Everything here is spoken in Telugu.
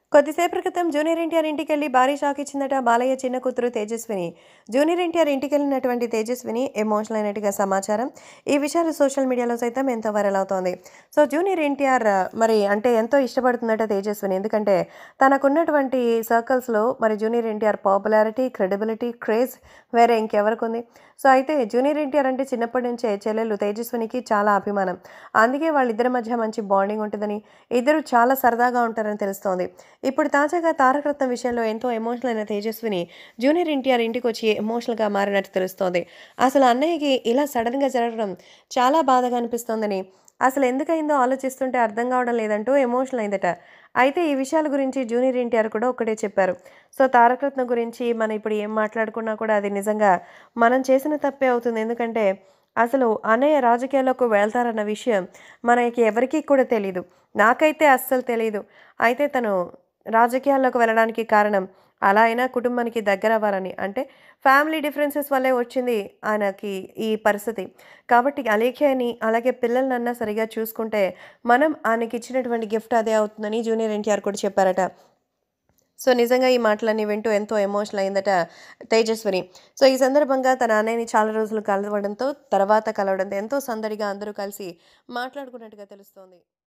కొద్దిసేపటి క్రితం జూనియర్ ఎన్టీఆర్ ఇంటికెళ్ళి భారీ షాక్ ఇచ్చిందట బాలయ్య చిన్న కూతురు తేజస్విని జూనియర్ ఎన్టీఆర్ ఇంటికెళ్ళినటువంటి తేజస్విని ఎమోషనల్ అయినట్టుగా సమాచారం ఈ విషయాలు సోషల్ మీడియాలో సైతం ఎంతో వైరల్ అవుతోంది సో జూనియర్ ఎన్టీఆర్ మరి అంటే ఎంతో ఇష్టపడుతుందట తేజస్విని ఎందుకంటే తనకున్నటువంటి సర్కిల్స్లో మరి junior NTR popularity credibility craze వేరే ఇంకెవరికి ఉంది సో అయితే జూనియర్ ఎన్టీఆర్ అంటే చిన్నప్పటి నుంచే చెల్లెలు తేజస్వినికి చాలా అభిమానం అందుకే వాళ్ళిద్దరి మధ్య మంచి బాండింగ్ ఉంటుందని ఇద్దరు చాలా సరదాగా ఉంటారని తెలుస్తోంది ఇప్పుడు తాజాగా తారకరత్నం విషయంలో ఎంతో ఎమోషనల్ అయిన తేజస్విని జూనియర్ ఎన్టీఆర్ ఇంటికి వచ్చి ఎమోషనల్గా మారినట్టు తెలుస్తోంది అసలు అన్నయ్యకి ఇలా సడన్గా జరగడం చాలా బాధగా అనిపిస్తోందని అసలు ఎందుకైందో ఆలోచిస్తుంటే అర్థం కావడం లేదంటూ ఎమోషనల్ అయిందట అయితే ఈ విషయాల గురించి జూనియర్ ఎన్టీఆర్ కూడా ఒకటే చెప్పారు సో తారకరత్న గురించి మనం ఇప్పుడు ఏం మాట్లాడుకున్నా కూడా అది నిజంగా మనం చేసిన తప్పే అవుతుంది ఎందుకంటే అసలు అన్నయ్య రాజకీయాల్లోకి వెళ్తారన్న విషయం మనకి ఎవరికీ కూడా తెలీదు నాకైతే అస్సలు తెలీదు అయితే తను రాజకీయాల్లోకి వెళ్ళడానికి కారణం అలా అయినా కుటుంబానికి దగ్గర అవ్వాలని అంటే ఫ్యామిలీ డిఫరెన్సెస్ వల్లే వచ్చింది ఆయనకి ఈ పరిస్థితి కాబట్టి అలేఖ్యని అలాగే పిల్లలనన్నా సరిగా చూసుకుంటే మనం ఆయనకి ఇచ్చినటువంటి గిఫ్ట్ అదే అవుతుందని జూనియర్ ఎన్టీఆర్ కూడా చెప్పారట సో నిజంగా ఈ మాటలన్నీ వింటూ ఎంతో ఎమోషనల్ అయిందట తేజస్విని సో ఈ సందర్భంగా తన అన్నయ్యని చాలా రోజులు కలవడంతో తర్వాత కలవడంతో ఎంతో సందడిగా అందరూ కలిసి మాట్లాడుకున్నట్టుగా తెలుస్తోంది